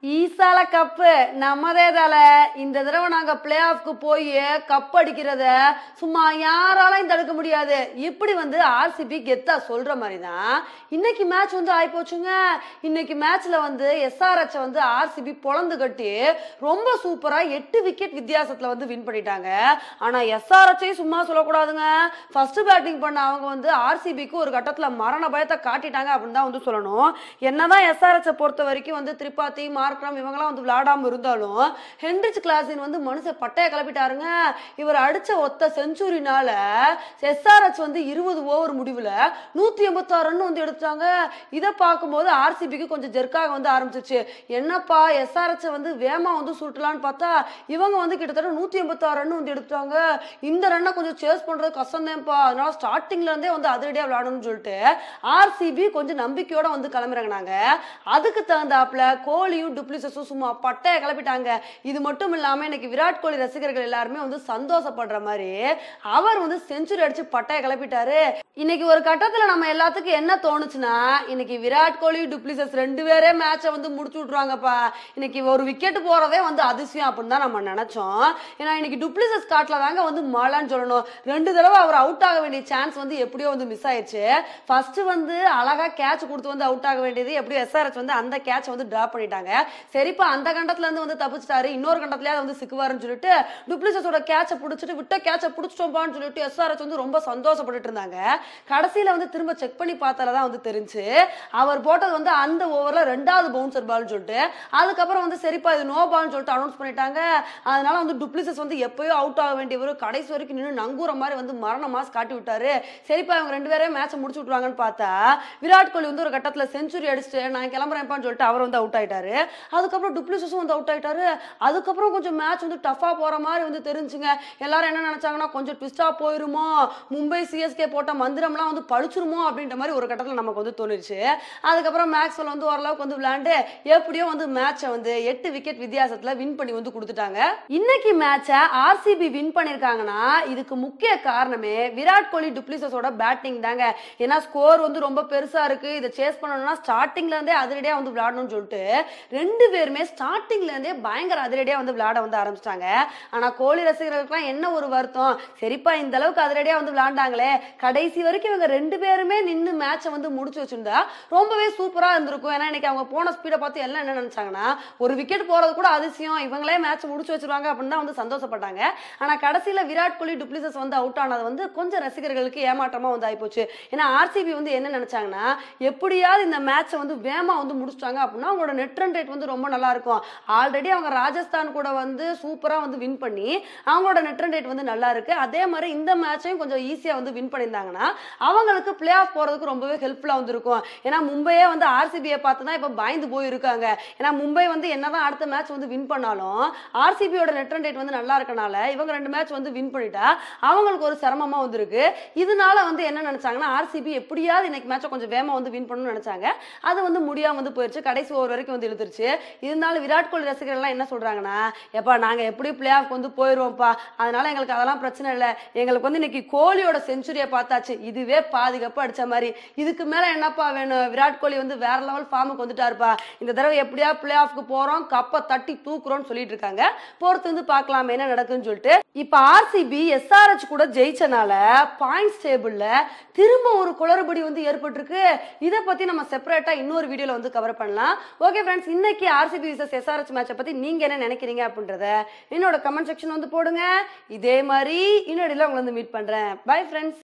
ஈசால cup நம்மதே தல இந்த தடவை நாங்க பிளே ஆஃப்க்கு போய் கப் அடிக்கிறத சும்மா யாராலையும் தடுக்க முடியாது இப்படி வந்து ஆர்சிபி கெத்தா சொல்ற மாதிரி தான் இன்னைக்கு மேட்ச் வந்து ஆயிப்போச்சுங்க இன்னைக்கு மேட்ச்ல வந்து எஸ்ஆர்ஹெச் வந்து ஆர்சிபி பொழந்து கட்டி ரொம்ப சூப்பரா எட்டு விக்கெட் வித்தியாசத்துல வந்து வின் பண்ணிட்டாங்க ஆனா எஸ்ஆர்ஹெச்சையும் சும்மா சொல்லக்கூடாதுங்க ஃபர்ஸ்ட் பேட்டிங் பண்ண அவங்க வந்து ஆர்சிபிக்கு ஒரு கட்டத்துல மரண பயத்தை காட்டிட்டாங்க அப்படின்னு தான் வந்து சொல்லணும் என்னதான் எஸ்ஆர்ஹெச்சை பொறுத்த வரைக்கும் வந்து திரிபாத்தி மார்க்ரம் இவங்கெல்லாம் வந்து விளையாடாம இருந்தாலும் ஹென்ரிச் கிளாஸின் வந்து மனுஷன் பட்டைய கிளப்பிட்டாருங்க இவர் அடிச்ச ஒத்த செஞ்சுரினால எஸ்ஆர்ஹெச் வந்து இருபது ஓவர் முடிவுல நூத்தி எண்பத்தாறு ரன் வந்து எடுத்தாங்க இதை பார்க்கும்போது ஆர்சிபிக்கு கொஞ்சம் ஜெர்க்காக வந்து ஆரம்பிச்சிச்சு என்னப்பா எஸ்ஆர்ஹெச் வந்து வேமா வந்து சுருட்டலான்னு பார்த்தா இவங்க வந்து கிட்டத்தட்ட நூத்தி எண்பத்தாறு ரன் வந்து எடுத்தாங்க இந்த ரன்னை கொஞ்சம் சேஸ் பண்றது கஷ்டம்தான்ப்பா அதனால ஸ்டார்டிங்ல இருந்தே வந்து அதிரடியா விளையாடணும்னு சொல்லிட்டு ஆர்சிபி கொஞ்சம் நம்பிக்கையோட வந்து கிளம்புறாங்கனாங்க அதுக்கு தகுந்தாப்புல கோலியும் டுப்ளிசஸும் சும்மா பட்டைய கிளப்பிட்டாங்க இது மட்டும் இல்லாம இன்னைக்கு விராட் கோலி ரசிகர்கள் எல்லாருமே வந்து சந்தோஷப்படுற மாதிரி அவர் வந்து செஞ்சுரி அடிச்சு பட்டைய கிளப்பிட்டாரு இன்னைக்கு ஒரு கட்டத்துல நம்ம எல்லாத்துக்கும் என்ன தோணுச்சுன்னா இன்னைக்கு விராட் கோலி டுப்ளிசஸ் ரெண்டு பேரே மேட்சை வந்து முடிச்சு விட்ருவாங்கப்பா இன்னைக்கு ஒரு விக்கெட் போறதே வந்து அதிசயம் அப்படின்னு தான் நம்ம நினைச்சோம் ஏன்னா இன்னைக்கு டுப்ளிசஸ் காட்டில் தாங்க வந்து மழைன்னு சொல்லணும் ரெண்டு தடவை அவர் அவுட் ஆக வேண்டிய சான்ஸ் வந்து எப்படியோ வந்து மிஸ் ஆயிடுச்சு ஃபர்ஸ்ட் வந்து அழகா கேட்ச் கொடுத்து வந்து அவுட் ஆக வேண்டியது எப்படியோ எஸ்ஆர்எச் வந்து அந்த கேட்ச் வந்து டிராப் பண்ணிட்டாங்க சரிப்பா அந்த கண்டத்துல இருந்து வந்து தப்பிச்சிட்டாரு இன்னொரு கண்டத்துலயாவது வந்து சிக்குவாருன்னு சொல்லிட்டு டுப்ளிசஸோட கேட்சை பிடிச்சிட்டு விட்ட கேட்சை பிடிச்சிட்டோம்பான்னு சொல்லிட்டு எஸ்ஆர்எச் வந்து ரொம்ப சந்தோஷப்பட்டுட்டு இருந்தாங்க கடைசியில வந்து திரும்ப செக் பண்ணி பார்த்தால தான் வந்து தெரிஞ்சு அவர் போட்டது வந்து அந்த ஓவர்ல ரெண்டாவது பவுன்சர் பால்னு சொல்லிட்டு அதுக்கப்புறம் வந்து சரிப்பா இது நோ பால்னு சொல்லிட்டு அனௌன்ஸ் பண்ணிட்டாங்க அதனால வந்து டுப்ளிசஸ் வந்து எப்பயோ அவுட் ஆக வேண்டியவர் கடைசி வரைக்கும் நின்று நங்கூர மாதிரி வந்து மரண மாஸ் காட்டி விட்டாரு சரிப்பா இவங்க ரெண்டு பேரும் மேட்சை முடிச்சு விட்டுருவாங்கன்னு பார்த்தா விராட் கோலி வந்து ஒரு கட்டத்துல செஞ்சுரி அடிச்சுட்டு நான் கிளம்புறேன்ப்பான்னு சொல்லிட்டு அவர் வந்து அவுட் ஆயிட்டாரு அதுக்கப்புறம் டுப்ளிசஸும் வந்து அவுட் ஆயிட்டாரு அதுக்கப்புறம் கொஞ்சம் மேட்ச் வந்து டஃபா போற மாதிரி வந்து தெரிஞ்சுங்க எல்லாரும் என்ன நினைச்சாங்கன்னா கொஞ்சம் ட்விஸ்டா போயிருமோ மும்பை சிஎஸ்கே போட்ட மந்திரம்லாம் வந்து பழிச்சிருமோ அப்படின்ற மாதிரி ஒரு கட்டத்தில் நமக்கு வந்து தோணுச்சு அதுக்கப்புறம் மேக்ஸ்வெல் வந்து ஓரளவுக்கு வந்து விளையாண்டு எப்படியோ வந்து மேட்சை வந்து எட்டு விக்கெட் வித்தியாசத்துல வின் பண்ணி வந்து கொடுத்துட்டாங்க இன்னைக்கு மேட்சை ஆர்சிபி வின் பண்ணிருக்காங்கன்னா இதுக்கு முக்கிய காரணமே விராட் கோலி டுப்ளிசஸோட பேட்டிங் தாங்க ஏன்னா ஸ்கோர் வந்து ரொம்ப பெருசா இருக்கு இதை சேஸ் பண்ணணும்னா ஸ்டார்டிங்ல இருந்தே அதிரடியா வந்து விளையாடணும்னு சொல்லிட்டு ரெண்டு பேருமே ஸ்டார்டிங்ல இருந்தே பயங்கர அதிரடியா வந்து விளையாட வந்து ஆரம்பிச்சிட்டாங்க ஆனா கோலி ரசிகர்களுக்குலாம் என்ன ஒரு வருத்தம் சரிப்பா இந்த அளவுக்கு அதிரடியா வந்து விளையாண்டாங்களே கடைசி வரைக்கும் இவங்க ரெண்டு பேருமே நின்று மேட்சை வந்து முடிச்சு வச்சிருந்தா ரொம்பவே சூப்பரா இருந்திருக்கும் ஏன்னா இன்னைக்கு அவங்க போன ஸ்பீடை பார்த்து எல்லாம் என்ன நினைச்சாங்கன்னா ஒரு விக்கெட் போறது கூட அதிசயம் இவங்களே மேட்ச் முடிச்சு வச்சிருவாங்க அப்படின்னு தான் வந்து சந்தோஷப்பட்டாங்க ஆனா கடைசியில விராட் கோலி டுப்ளிசஸ் வந்து அவுட் ஆனது வந்து கொஞ்சம் ரசிகர்களுக்கு ஏமாற்றமா வந்து ஆயிப்போச்சு ஏன்னா ஆர்சிபி வந்து என்ன நினைச்சாங்கன்னா எப்படியாவது இந்த மேட்சை வந்து வேமா வந்து முடிச்சிட்டாங்க அப்படின்னா அவங்களோட நெட் ரன் ரேட் வந்து ரொம்ப நல்லா இருக்கும் ஆல்ரெடி அவங்க ராஜஸ்தான் கூட வந்து சூப்பரா வந்து வின் பண்ணி அவங்களோட நெட் ரன் ரேட் வந்து நல்லா இருக்கு அதே மாதிரி இந்த மேட்சையும் கொஞ்சம் ஈஸியா வந்து வின் பண்ணியிருந்தாங்கன்னா அவங்களுக்கு பிளே ஆஃப் போறதுக்கு ரொம்பவே ஹெல்ப்ஃபுல்லா வந்து இருக்கும் ஏன்னா மும்பையே வந்து ஆர்சிபியை பார்த்து தான் இப்போ பயந்து போயிருக்காங்க ஏன்னா மும்பை வந்து என்னதான் அடுத்த மேட்ச் வந்து வின் பண்ணாலும் ஆர்சிபியோட நெட் ரன் ரேட் வந்து நல்லா இருக்கனால இவங்க ரெண்டு மேட்ச் வந்து வின் பண்ணிட்டா அவங்களுக்கு ஒரு சிரமமா வந்திருக்கு இதனால வந்து என்ன நினைச்சாங்கன்னா ஆர்சிபி எப்படியாவது இன்னைக்கு மேட்சை கொஞ்சம் வேகமா வந்து வின் பண்ணணும்னு நினைச்சாங்க அது வந்து முடியாம வந்து போயிருச்சு கடைசி ஓவர் வரைக்கும் வந்து இழுத்துருச்சு இருந்தாலும் விராட் கோலி ரசிகர்கள் எல்லாம் என்ன சொல்றாங்கன்னா எப்பா நாங்க எப்படி பிளே ஆஃப் வந்து போயிருவோம்ப்பா அதனால எங்களுக்கு அதெல்லாம் பிரச்சனை இல்லை எங்களுக்கு வந்து இன்னைக்கு கோலியோட செஞ்சுரியை பார்த்தாச்சு இதுவே பாதுகாப்பு அடிச்ச மாதிரி இதுக்கு மேல என்னப்பா வேணும் விராட் கோலி வந்து வேற லெவல் ஃபார்முக்கு வந்துட்டாருப்பா இந்த தடவை எப்படியா பிளே ஆஃப்க்கு போறோம் கப்பை தட்டி தூக்குறோம்னு சொல்லிட்டு இருக்காங்க பொறுத்து வந்து பார்க்கலாம் என்ன நடக்குன்னு சொல்லிட்டு இப்ப ஆர்சிபி எஸ்ஆர்ஹெச் கூட ஜெயிச்சனால பாயிண்ட்ஸ் டேபிள்ல திரும்ப ஒரு குளறுபடி வந்து ஏற்பட்டிருக்கு இதை பத்தி நம்ம செப்பரேட்டா இன்னொரு வீடியோல வந்து கவர் பண்ணலாம் ஓகே ஃப்ரெண்ட்ஸ் இன்னைக்கு ஆர்சிபி விசஸ் எஸ்ஆர்ஹெச் மேட்சை பத்தி நீங்க என்ன நினைக்கிறீங்க அப்படின்றத என்னோட கமெண்ட் செக்ஷன் வந்து போடுங்க இதே மாதிரி இன்னொடியில் உங்களை வந்து மீட் பண்றேன் பை ஃப்ரெண்ட்ஸ்